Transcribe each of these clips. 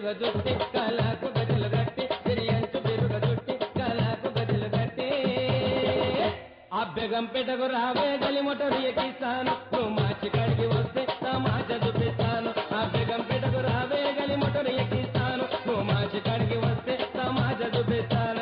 బిరుగ జుట్టి కాలాకు గజలు గట్టి తిరియంచు బిరుగ జుట్టి కాలాకు గజలు గట్టి ఆ బెగం పెట్టకు రావే గలి మొటరు ఎక్కిస్తాను నువ్వు మార్చి కడిగి వస్తే తమాచ చూపిస్తాను ఆ బెగం పెట్టకు రావే గలి మొటరు ఎక్కిస్తాను నువ్వు మార్చి కడిగి వస్తే తమాచ చూపిస్తాను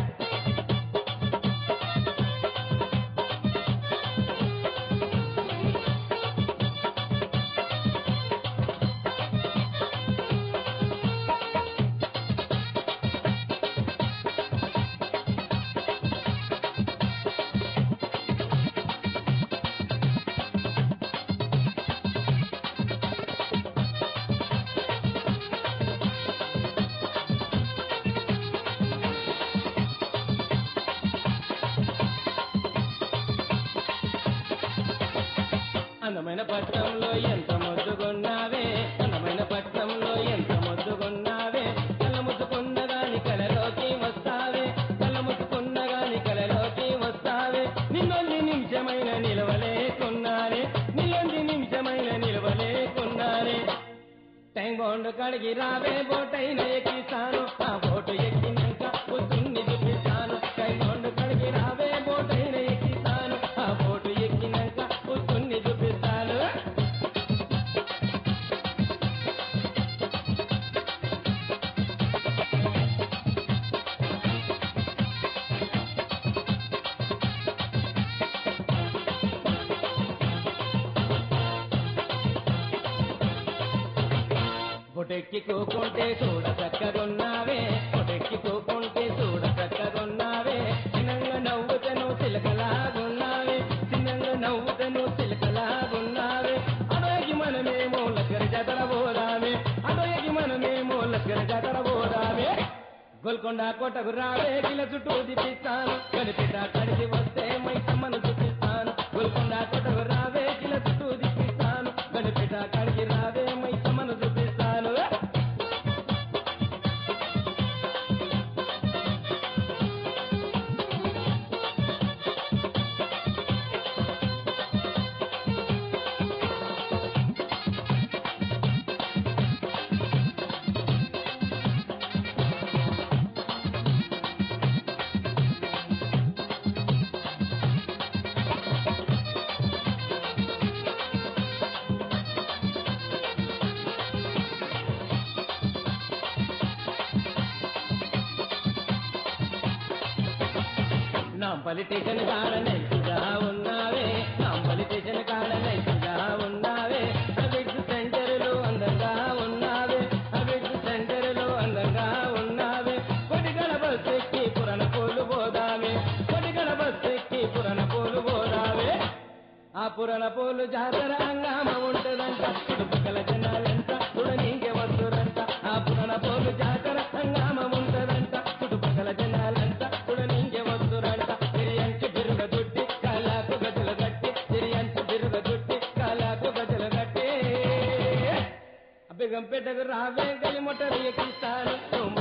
అందమైన పట్నంలో ఎంత మొద్దుగున్నావే అందమైన పట్నంలో ఎంత మొద్దుగున్నావే కళ్ళ ముసుకున్న గాని కలలోకి వస్తావే కళ్ళ ముసుకున్న గాని కలలోకి వస్తావే నిన్నొంది నిమిషమైన నిలవలేకున్నానే నిన్నొంది నిమిషమైన నిలవలేకున్నానే టైం బాండ్ కడిగి రావే బోటైన ఎక్కిస్తాను ఆ బోటు ఎక్కినాక పొద్దున్ని చూపిస్తాను టైం బాండ్ కడిగి రావే బోటైన ఎక్కిస్తాను ఆ బోటు ఎక్కినాక పొద్దున్ని చూపిస్తాను బొటెక్కి కూకుంటే చూడ చక్కగున్నావే బొటెక్కి కూకుంటే చూడ చక్కగున్నావే చిన్నంగా నవ్వుతను చిలకలాగున్నావే చిన్నంగా నవ్వుతను చిలకలాగున్నావే అడోగి మనమేమో లగ్గర జతర పోదామే అడోగి మనమేమో లగ్గర జతర పోదామే గోల్కొండ కోటకు రావే కిల చుట్టూ దిప్పిస్తాను కనిపిట కడిగి వస్తే మైసమ్మను చూపిస్తాను గోల్కొండ కోటకు రావే కిల చుట్టూ దిప్పిస్తాను కనిపిట కడిగి రావే మైసమ్మను చూపిస్తాను నా పొలిటీషియన్ కాడ నైతిగా ఉన్నావే నా పొలిటీషియన్ కాడ నైతిగా ఉన్నావే అవిట్ సెంటర్లు అందంగా ఉన్నావే అవిట్ సెంటర్లు అందంగా ఉన్నావే కొడిగల బస్ ఎక్కి పురణ పోలు పోదామే కొడిగల బస్ ఎక్కి పురణ పోలు పోదామే ఆ పురణ పోలు జాతర హంగామ ఉంటదంట చుట్టుపక్కల జనాలంతా చూడనీకే వస్తురంట ఆ పురణ పోలు జాతర హంగామ ఉంటదంట చుట్టుపక్కల జనాలంతా చూడనీకే వస్తురంట తిరియంచి బిరుగ దుట్టి కాలాకు గజలు గట్టి తిరియంచి బిరుగ దుట్టి కాలాకు గజలు గట్టి అబ్బిగం పెట్టకు రావే గలి మొట్టలు ఎక్కిస్తాను నువ్వు